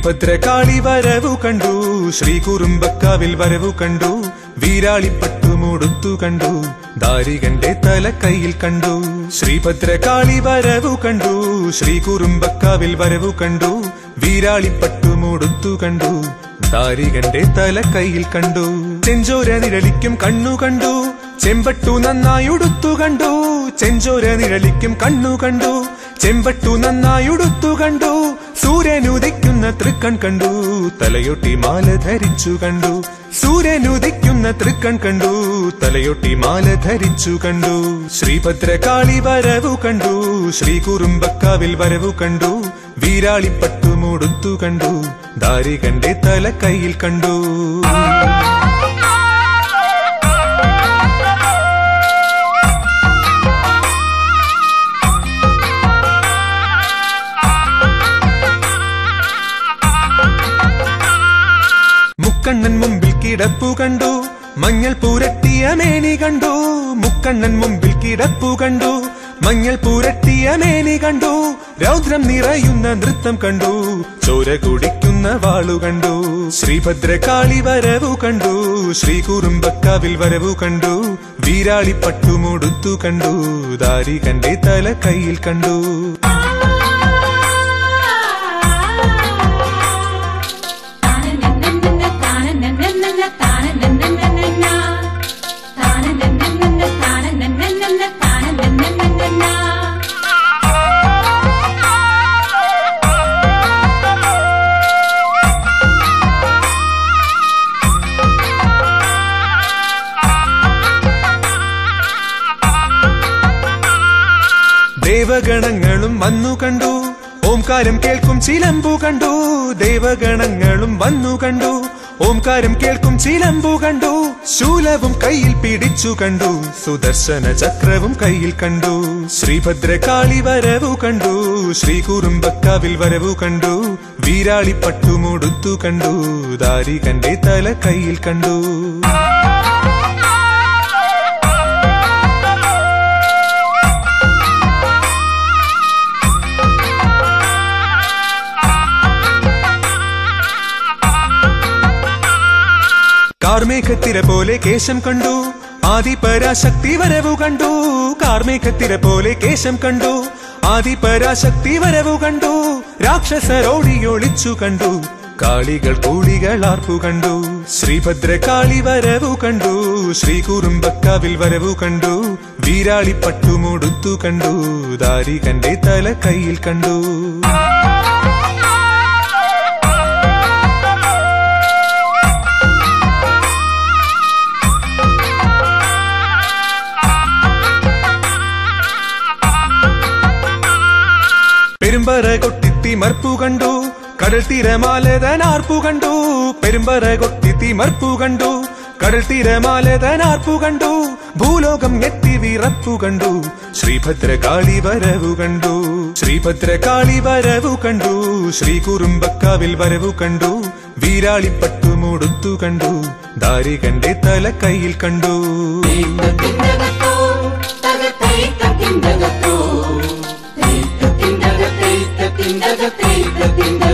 ശ്രീഭദ്രകാളി വരവു കണ്ടു ശ്രീ കുറുമ്പക്കാവിൽ വരവു കണ്ടു വീരാളിപ്പട്ടുമൂടുത്തു കണ്ടു ദാരികന്റെ തല കയ്യിൽ കണ്ടു ശ്രീഭദ്രകാളി വരവു കണ്ടു ശ്രീ കുറുമ്പക്കാവിൽ വരവു കണ്ടു വീരാളിപ്പട്ടുമൂടുത്തു കണ്ടു ദാരികന്റെ തല കയ്യിൽ കണ്ടു ചെഞ്ചോര നിഴലിക്കും കണ്ണു കണ്ടു ചെമ്പട്ടു നന്നായി ഉടുത്തു കണ്ടു ചെഞ്ചോര നിഴലിക്കും കണ്ണു കണ്ടു ചെമ്പട്ടു നന്നായി ഉടുത്തു കണ്ടു സൂര്യനുദിക്കുന്ന തൃക്കൺ കണ്ടു തലയൊട്ടി മാല ധരിച്ചു കണ്ടു സൂര്യനുദിക്കുന്ന തൃക്കൺ കണ്ടു തലയൊട്ടി മാല ധരിച്ചു കണ്ടു ശ്രീഭദ്രകാളി വരവു കണ്ടു ശ്രീ കുറുമ്പക്കാവിൽ വരവു കണ്ടു വീരാളിപ്പട്ടുമൂടുത്തു കണ്ടു ദാരികന്റെ തല കയ്യിൽ കണ്ടു മുക്കണ്ണൻ മുമ്പിൽ കിടപ്പു കണ്ടു മഞ്ഞൾ പൂരട്ടിയ മേനി കണ്ടു മുക്കണ്ണൻ മുമ്പിൽ കിടപ്പു കണ്ടു മഞ്ഞൾ പൂരട്ടിയ മേനി കണ്ടു രൗദ്രം നിറയുന്ന നൃത്തം കണ്ടു ചോര കുടിക്കുന്ന വാളു കണ്ടു ശ്രീഭദ്രകാളി വരവു കണ്ടു ശ്രീ കുറുമ്പക്കാവിൽ വരവു കണ്ടു വീരാളിപ്പട്ടുമൂടുത്തു കണ്ടു ദാരികന്റെ തല കയ്യിൽ കണ്ടു ദേവഗണങ്ങളും വന്നു കണ്ടു ഓംകാരം കേൾക്കും ചിലമ്പു കണ്ടു ദേവഗണങ്ങളും വന്നു കണ്ടു ഓംകാരം കേൾക്കും ചിലമ്പു കണ്ടു ശൂലവും കയ്യിൽ പിടിച്ചു കണ്ടു സുദർശന ചക്രവും കയ്യിൽ കണ്ടു ശ്രീഭദ്രകാളി വരവു കണ്ടു ശ്രീ കുറുമ്പക്കാവിൽ വരവു കണ്ടു വീരാളിപ്പട്ടുമൂടുത്തു കണ്ടു ദാരികന്റെ തല കയ്യിൽ കണ്ടു കാർമേഘത്തിര പോലെ കേശം കണ്ടു ആദിപരാശക്തി വരവു കണ്ടു കാർമേഘത്തിര പോലെ കേശം കണ്ടു ആദിപരാശക്തി വരവു കണ്ടു രാക്ഷസരോടിയൊളിച്ചു കണ്ടു കാളികൾ കൂടികൾ ആർപ്പു കണ്ടു ശ്രീഭദ്രകാളി വരവു കണ്ടു ശ്രീ കുറുമ്പക്കാവിൽ വരവു കണ്ടു വീരാളിപ്പട്ടുമൂടുത്തു കണ്ടു ദാരികന്റെ തല കയ്യിൽ കണ്ടു പെരുമ്പറ കൊട്ടിത്തി മർപ്പു കണ്ടു കടൽ തീരമാലതനാർപ്പു കണ്ടു പെരുമ്പറ കൊട്ടിത്തി മർപ്പു കണ്ടു കടൽ തീരമാലതനാർപ്പു കണ്ടു ഭൂലോകം ഞെട്ടി വിറപ്പു കണ്ടു ശ്രീഭദ്രകാളി വരവു കണ്ടു ശ്രീഭദ്രകാളി വരവു കണ്ടു ശ്രീ കുറുമ്പക്കാവിൽ വരവു കണ്ടു വീരാളിപ്പട്ടുമൂടുത്തു കണ്ടു ദാരികന്റെ തല കയ്യിൽ കണ്ടു തിണ്ടകത്തോ